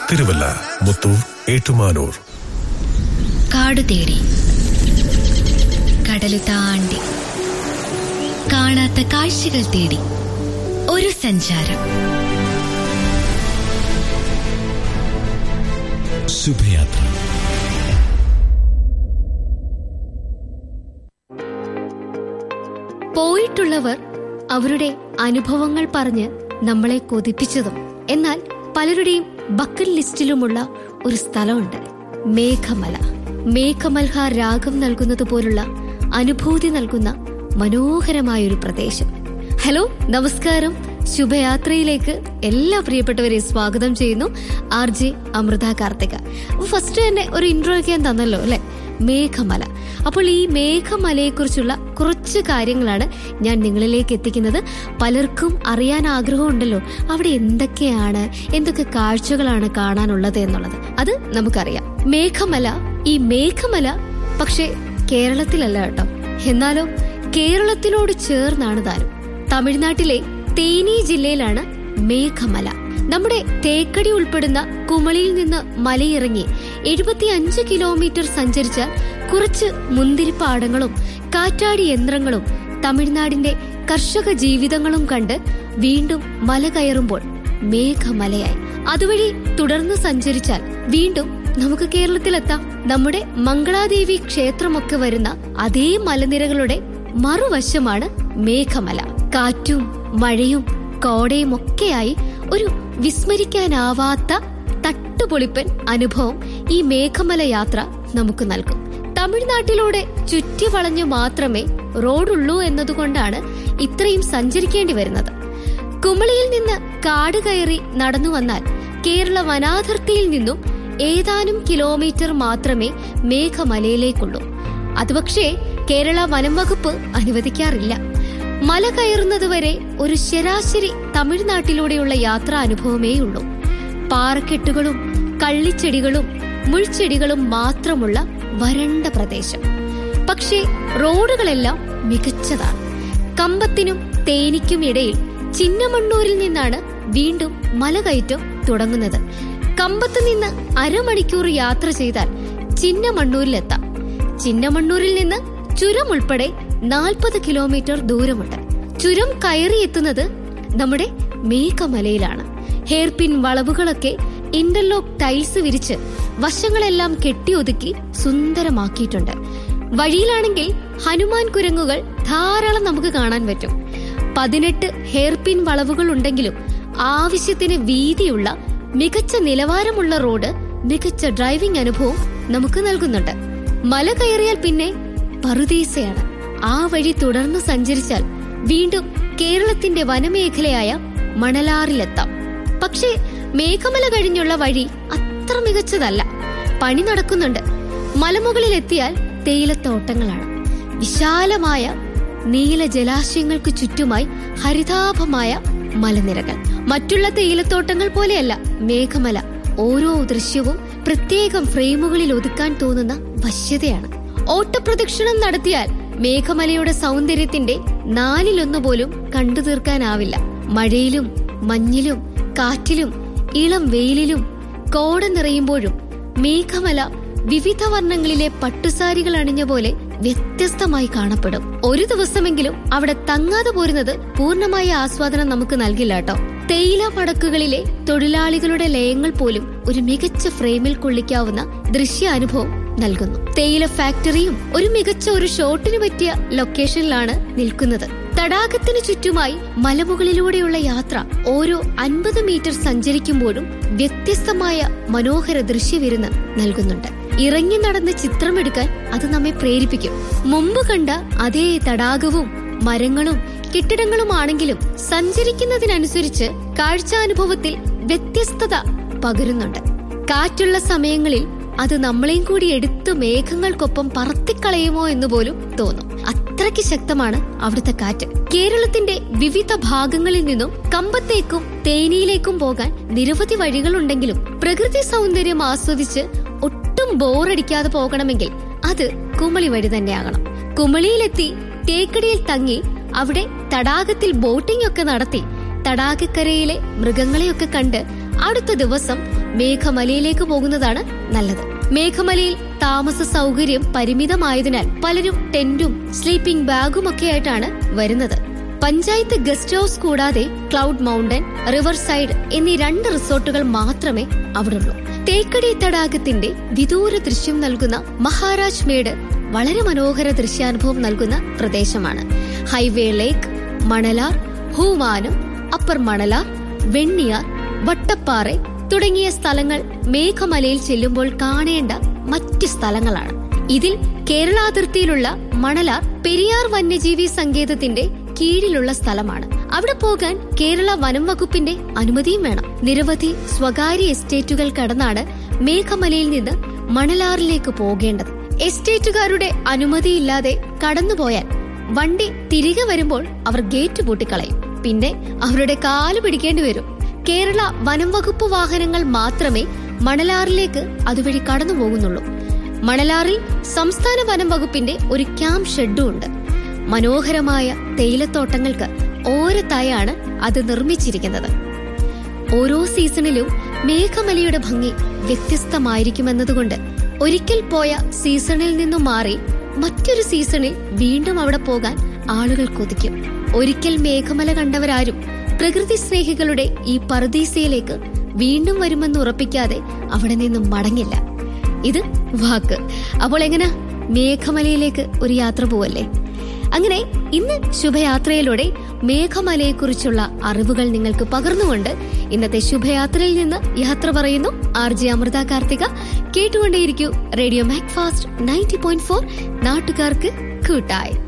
തിരുവല്ല മുത്തൂർ ഏറ്റുമാനൂർ കാട് തേടി കടല് താണ്ടി കാണാത്ത കാഴ്ചകൾ തേടി ഒരു സഞ്ചാരം ശുഭയാത്ര പോയിട്ടുള്ളവർ അവരുടെ അനുഭവങ്ങൾ പറഞ്ഞ് നമ്മളെ കൊതിപ്പിച്ചതും എന്നാൽ പലരുടെയും ബക്കറ്റ് ലിസ്റ്റിലുമുള്ള ഒരു സ്ഥലമുണ്ട് മേഘമല മേഘമൽഹാർ രാഗം നൽകുന്നത് പോലുള്ള അനുഭൂതി നൽകുന്ന മനോഹരമായൊരു പ്രദേശം ഹലോ നമസ്കാരം ശുഭയാത്രയിലേക്ക് എല്ലാ പ്രിയപ്പെട്ടവരെയും സ്വാഗതം ചെയ്യുന്നു ആർ ജെ അമൃത കാർത്തിക അപ്പൊ ഫസ്റ്റ് തന്നെ ഒരു ഇൻട്രോ ഒക്കെ ഞാൻ തന്നല്ലോ അല്ലെ മേഘമല അപ്പോൾ ഈ മേഘമലയെക്കുറിച്ചുള്ള കുറച്ച് കാര്യങ്ങളാണ് ഞാൻ നിങ്ങളിലേക്ക് എത്തിക്കുന്നത് പലർക്കും അറിയാൻ ആഗ്രഹമുണ്ടല്ലോ അവിടെ എന്തൊക്കെയാണ് എന്തൊക്കെ കാഴ്ചകളാണ് കാണാനുള്ളത് എന്നുള്ളത് അത് നമുക്കറിയാം മേഘമല ഈ മേഘമല പക്ഷെ കേരളത്തിലല്ല കേട്ടോ എന്നാലോ കേരളത്തിനോട് ചേർന്നാണ് താനും തമിഴ്നാട്ടിലെ തേനി ജില്ലയിലാണ് മേഘമല നമ്മുടെ തേക്കടി ഉൾപ്പെടുന്ന കുമളിയിൽ നിന്ന് മലയിറങ്ങി എഴുപത്തിയഞ്ച് കിലോമീറ്റർ സഞ്ചരിച്ചാൽ കുറച്ച് മുന്തിരിപ്പാടങ്ങളും കാറ്റാടി യന്ത്രങ്ങളും തമിഴ്നാടിന്റെ കർഷക ജീവിതങ്ങളും കണ്ട് വീണ്ടും മല കയറുമ്പോൾ മേഘമലയായി അതുവഴി തുടർന്ന് സഞ്ചരിച്ചാൽ വീണ്ടും നമുക്ക് കേരളത്തിലെത്താം നമ്മുടെ മംഗളാദേവി ക്ഷേത്രമൊക്കെ വരുന്ന അതേ മലനിരകളുടെ മറുവശമാണ് മേഘമല കാറ്റും മഴയും കോടയും ഒക്കെയായി ഒരു വിസ്മരിക്കാനാവാത്ത തട്ടുപൊളിപ്പൻ അനുഭവം ഈ മേഘമല യാത്ര നമുക്ക് നൽകും തമിഴ്നാട്ടിലൂടെ ചുറ്റി വളഞ്ഞു മാത്രമേ റോഡുള്ളൂ എന്നതുകൊണ്ടാണ് ഇത്രയും സഞ്ചരിക്കേണ്ടി വരുന്നത് കുമളിയിൽ നിന്ന് കാട് കയറി നടന്നു വന്നാൽ കേരള വനാതിർത്തിയിൽ നിന്നും ഏതാനും കിലോമീറ്റർ മാത്രമേ മേഘമലയിലേക്കുള്ളൂ അത് പക്ഷേ കേരള വനം വകുപ്പ് അനുവദിക്കാറില്ല മല കയറുന്നതുവരെ ഒരു ശരാശരി തമിഴ്നാട്ടിലൂടെയുള്ള യാത്രാ അനുഭവമേ ഉള്ളൂ പാറക്കെട്ടുകളും കള്ളിച്ചെടികളും മുൾച്ചെടികളും മാത്രമുള്ള വരണ്ട പ്രദേശം പക്ഷേ റോഡുകളെല്ലാം മികച്ചതാണ് കമ്പത്തിനും തേനിക്കും ഇടയിൽ ചിന്നമണ്ണൂരിൽ നിന്നാണ് വീണ്ടും മലകയറ്റം തുടങ്ങുന്നത് കമ്പത്ത് നിന്ന് അരമണിക്കൂർ യാത്ര ചെയ്താൽ ചിന്നമണ്ണൂരിലെത്താം ചിന്നമണ്ണൂരിൽ നിന്ന് ചുരം ഉൾപ്പെടെ നാൽപ്പത് കിലോമീറ്റർ ദൂരമുണ്ട് ചുരം കയറിയെത്തുന്നത് നമ്മുടെ മേഘമലയിലാണ് ഹെയർപിൻ വളവുകളൊക്കെ ഇന്റർലോക്ക് ടൈൽസ് വിരിച്ച് വശങ്ങളെല്ലാം കെട്ടിയൊതുക്കി സുന്ദരമാക്കിയിട്ടുണ്ട് വഴിയിലാണെങ്കിൽ ഹനുമാൻ കുരങ്ങുകൾ ധാരാളം നമുക്ക് കാണാൻ പറ്റും പതിനെട്ട് ഹെയർപിൻ വളവുകൾ ഉണ്ടെങ്കിലും ആവശ്യത്തിന് വീതിയുള്ള മികച്ച നിലവാരമുള്ള റോഡ് മികച്ച ഡ്രൈവിംഗ് അനുഭവം നമുക്ക് നൽകുന്നുണ്ട് മല കയറിയാൽ പിന്നെ പറുദീസയാണ് ആ വഴി തുടർന്ന് സഞ്ചരിച്ചാൽ വീണ്ടും കേരളത്തിന്റെ വനമേഖലയായ മണലാറിലെത്താം പക്ഷേ മേഘമല കഴിഞ്ഞുള്ള വഴി അത്ര മികച്ചതല്ല പണി നടക്കുന്നുണ്ട് മലമുകളിലെത്തിയാൽ തേയിലത്തോട്ടങ്ങളാണ് വിശാലമായ നീല ജലാശയങ്ങൾക്ക് ചുറ്റുമായി ഹരിതാഭമായ മലനിരകൾ മറ്റുള്ള തേയിലത്തോട്ടങ്ങൾ പോലെയല്ല മേഘമല ഓരോ ദൃശ്യവും പ്രത്യേകം ഫ്രെയിമുകളിൽ ഒതുക്കാൻ തോന്നുന്ന വശ്യതയാണ് ഓട്ടപ്രദക്ഷിണം നടത്തിയാൽ മേഘമലയുടെ സൗന്ദര്യത്തിന്റെ നാലിലൊന്നു പോലും കണ്ടു തീർക്കാനാവില്ല മഴയിലും മഞ്ഞിലും കാറ്റിലും ഇളം വെയിലിലും കോട നിറയുമ്പോഴും മേഘമല വിവിധ വർണ്ണങ്ങളിലെ പട്ടുസാരികൾ അണിഞ്ഞ പോലെ വ്യത്യസ്തമായി കാണപ്പെടും ഒരു ദിവസമെങ്കിലും അവിടെ തങ്ങാതെ പോരുന്നത് പൂർണ്ണമായ ആസ്വാദനം നമുക്ക് നൽകില്ല കേട്ടോ തേയില മടക്കുകളിലെ തൊഴിലാളികളുടെ ലയങ്ങൾ പോലും ഒരു മികച്ച ഫ്രെയിമിൽ കൊള്ളിക്കാവുന്ന ദൃശ്യ അനുഭവം നൽകുന്നു തേയില ഫാക്ടറിയും ഒരു മികച്ച ഒരു ഷോട്ടിന് പറ്റിയ ലൊക്കേഷനിലാണ് നിൽക്കുന്നത് തടാകത്തിന് ചുറ്റുമായി മലമുകളിലൂടെയുള്ള യാത്ര ഓരോ അൻപത് മീറ്റർ സഞ്ചരിക്കുമ്പോഴും വ്യത്യസ്തമായ മനോഹര ദൃശ്യവിരുന്ന് നൽകുന്നുണ്ട് ഇറങ്ങി നടന്ന് ചിത്രമെടുക്കാൻ അത് നമ്മെ പ്രേരിപ്പിക്കും മുമ്പ് കണ്ട അതേ തടാകവും മരങ്ങളും കെട്ടിടങ്ങളുമാണെങ്കിലും സഞ്ചരിക്കുന്നതിനനുസരിച്ച് കാഴ്ചാനുഭവത്തിൽ വ്യത്യസ്തത പകരുന്നുണ്ട് കാറ്റുള്ള സമയങ്ങളിൽ അത് നമ്മളെയും കൂടി എടുത്ത് മേഘങ്ങൾക്കൊപ്പം പറത്തിക്കളയുമോ എന്ന് പോലും തോന്നും അത്രയ്ക്ക് ശക്തമാണ് അവിടുത്തെ കാറ്റ് കേരളത്തിന്റെ വിവിധ ഭാഗങ്ങളിൽ നിന്നും കമ്പത്തേക്കും തേനിയിലേക്കും പോകാൻ നിരവധി വഴികളുണ്ടെങ്കിലും പ്രകൃതി സൗന്ദര്യം ആസ്വദിച്ച് ഒട്ടും ബോറടിക്കാതെ പോകണമെങ്കിൽ അത് കുമളി വഴി തന്നെയാകണം കുമളിയിലെത്തി തേക്കടിയിൽ തങ്ങി അവിടെ തടാകത്തിൽ ബോട്ടിംഗ് ഒക്കെ നടത്തി തടാകക്കരയിലെ മൃഗങ്ങളെയൊക്കെ കണ്ട് അടുത്ത ദിവസം മേഘമലയിലേക്ക് പോകുന്നതാണ് നല്ലത് മേഘമലയിൽ താമസ സൗകര്യം പരിമിതമായതിനാൽ പലരും ടെന്റും സ്ലീപ്പിംഗ് ബാഗും ഒക്കെ ആയിട്ടാണ് വരുന്നത് പഞ്ചായത്ത് ഗസ്റ്റ് ഹൌസ് കൂടാതെ ക്ലൗഡ് മൗണ്ടൻ റിവർ സൈഡ് എന്നീ രണ്ട് റിസോർട്ടുകൾ മാത്രമേ അവിടുള്ളൂ തേക്കടി തടാകത്തിന്റെ വിദൂര ദൃശ്യം നൽകുന്ന മഹാരാജ് മേട് വളരെ മനോഹര ദൃശ്യാനുഭവം നൽകുന്ന പ്രദേശമാണ് highway lake Manalar Hoovanam upper Manalar Venniyar Vattappara തുടങ്ങിയ സ്ഥലങ്ങൾ മേഘമലയിൽ ചെല്ലുമ്പോൾ കാണേണ്ട മറ്റ് സ്ഥലങ്ങളാണ് ഇതിൽ കേരളാതിർത്തിയിലുള്ള മണലാർ പെരിയാർ വന്യജീവി സങ്കേതത്തിന്റെ കീഴിലുള്ള സ്ഥലമാണ് അവിടെ പോകാൻ കേരള വനം വകുപ്പിന്റെ അനുമതിയും വേണം നിരവധി സ്വകാര്യ എസ്റ്റേറ്റുകൾ കടന്നാണ് മേഘമലയിൽ നിന്ന് മണലാറിലേക്ക് പോകേണ്ടത് എസ്റ്റേറ്റുകാരുടെ അനുമതിയില്ലാതെ കടന്നുപോയാൽ വണ്ടി തിരികെ വരുമ്പോൾ അവർ ഗേറ്റ് പൂട്ടിക്കളയും പിന്നെ അവരുടെ കാല് പിടിക്കേണ്ടി വരും കേരള വനം വകുപ്പ് വാഹനങ്ങൾ മാത്രമേ മണലാറിലേക്ക് അതുവഴി കടന്നു പോകുന്നുള്ളൂ മണലാറിൽ സംസ്ഥാന വനം വകുപ്പിന്റെ ഒരു ക്യാമ്പ് ഷെഡും ഉണ്ട് മനോഹരമായ തേയിലത്തോട്ടങ്ങൾക്ക് ഓരത്തായാണ് അത് നിർമ്മിച്ചിരിക്കുന്നത് ഓരോ സീസണിലും മേഘമലയുടെ ഭംഗി വ്യത്യസ്തമായിരിക്കുമെന്നതുകൊണ്ട് ഒരിക്കൽ പോയ സീസണിൽ നിന്നും മാറി മറ്റൊരു സീസണിൽ വീണ്ടും അവിടെ പോകാൻ ആളുകൾ കൊതിക്കും ഒരിക്കൽ മേഘമല കണ്ടവരാരും പ്രകൃതി സ്നേഹികളുടെ ഈ പർദീസയിലേക്ക് വീണ്ടും വരുമെന്ന് ഉറപ്പിക്കാതെ അവിടെ നിന്നും മടങ്ങില്ല ഇത് വാക്ക് അപ്പോൾ എങ്ങനെ മേഘമലയിലേക്ക് ഒരു യാത്ര പോവല്ലേ അങ്ങനെ ഇന്ന് ശുഭയാത്രയിലൂടെ മേഘമലയെക്കുറിച്ചുള്ള അറിവുകൾ നിങ്ങൾക്ക് പകർന്നുകൊണ്ട് ഇന്നത്തെ ശുഭയാത്രയിൽ നിന്ന് യാത്ര പറയുന്നു ആർ ജെ അമൃത കാർത്തിക കേട്ടുകൊണ്ടേയിരിക്കൂ റേഡിയോ മാക് ഫാസ്റ്റ് നയൻറ്റി പോയിന്റ് ഫോർ നാട്ടുകാർക്ക് കൂട്ടായി